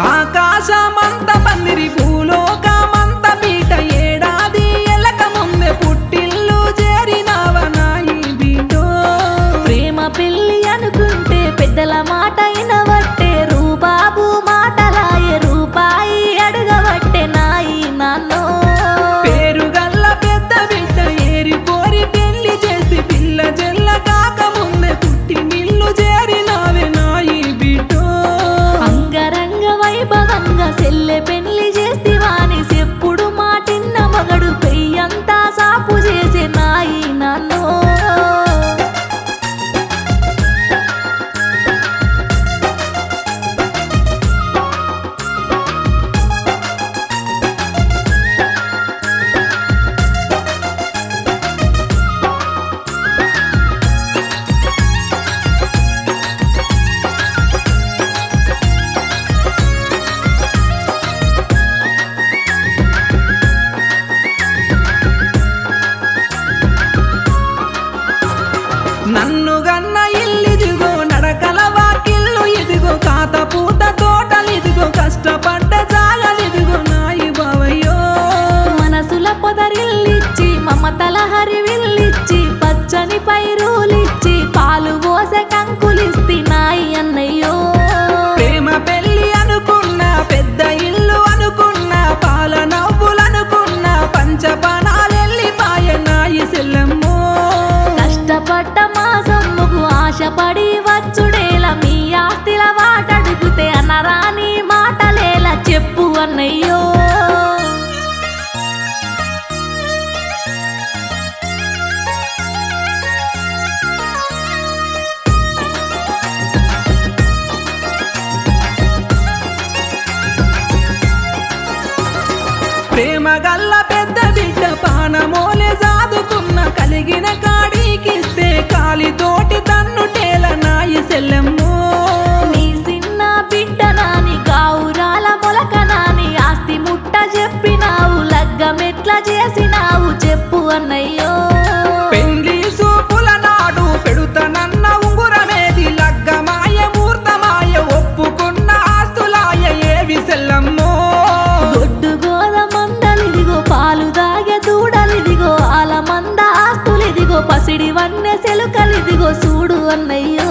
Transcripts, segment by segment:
ఆకాశమంత పందిరి భూలోకమంత పీట ఏడాది ఎలక ముందే పుట్టిల్లు చేరినవ నాయి బిడ్డో ప్రేమ పెళ్లి అనుకుంటే పెద్దల మాట వినవట్టే రూబాబు మాటలాయే రూపాయి అడగవట్టే నాయి నాన్నో పేరుగల్ల పెద్ద బిడ్డ ఏరి కోరి పెళ్లి చేసి పిల్ల జల్ల కాక ముందే పుట్టి నిల్లు చేరినవే నాయి బిడ్డో అంగరంగ వైభవంగా సెల్లె పెళ్లి చేస్తివాని చెప్పుడు మాటిన్న మగడు పెయ్యంతా సాపు చేసే నాయి నాన్నో నన్ను గన్న ఇల్లిదిగో నడకల వాకిల్లు ఇదిగో కాత పూత తోటలిదిగో కష్టపడ్డ జాగలిదిగో నాయి బావయ్యో మనసుల పొదరిల్లిచ్చి మమతల హరివిల్లిచ్చి పచ్చని పైరులిచ్చి పాలు పోసే కంకులిస్తి నాయి అన్నయ్యో ప్రేమ పెళ్లి అనుకున్నా పెద్ద ఇల్లు అనుకున్నా పాల నవ్వులనుకున్నా పంచపానాలెల్లిపాయ నాయి సెల్లమ్మో కష్టపడ్డ మా సొమ్ముకు ఆశపడి వచ్చుడేలా మీ ఆస్తిల వాటడుగుతే అనరాని మాటలేలా చెప్పు అన్నయ్యో ప్రేమ గల్ల పెద్ద బిడ్డ పానమోలే సాదుకున్న కలిగిన కాడికిస్తే కాలితోటి తన్నుటేల నాయి సెల్లమ్మో నీ చిన్న బిడ్డ నాని గావురాల మొలక నాని ఆస్తి ముట్ట చెప్పినావు లగ్గమెట్లా చేసినావు చెప్పు అన్నయ్యో పెండ్లి సూపుల నాడు పెడుతనన్న ఉంగురమేది లగ్గమాయ మూర్తమాయ ఒప్పుకున్న ఆస్తులాయ ఏవి సెల్లమ్మో గొడ్డు గోదమందలిదిగో పాలు దాగే దూడలిదిగో ఆల మంద ఆస్తులిదిగో పసిడి వన్నె సెలుకలిదిగో చూడు అన్నయ్యో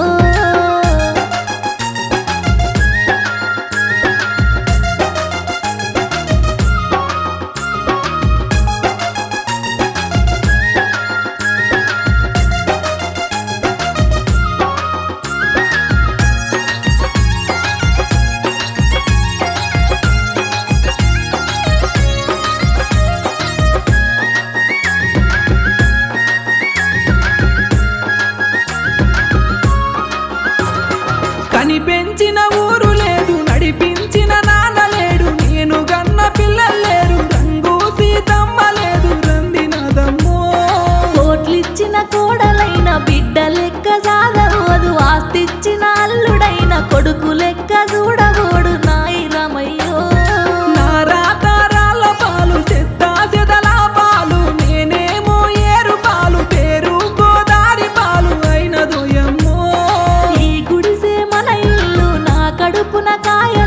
కని పెంచిన ఊరు లేదు నడిపించిన నాన్న లేడు నేను గన్న పిల్లలు లేరు రంగు సీతమ్మ లేదు రందినదమ్మో కోట్లిచ్చిన కోడలైన బిడ్డ లెక్క సాగవోదు ఆస్తిచ్చిన అల్లుడైన కొడుకు లెక్క చూడబోడు నాయి రమయ్యో నా రాతారాల పాలు చెత్తా చెదల పాలు నేనేమో ఏరు పాలు పేరు గోదారి పాలు అయినదోయమ్మో ఈ గుడిసే మన ఇల్లు నా కడుపున కాయ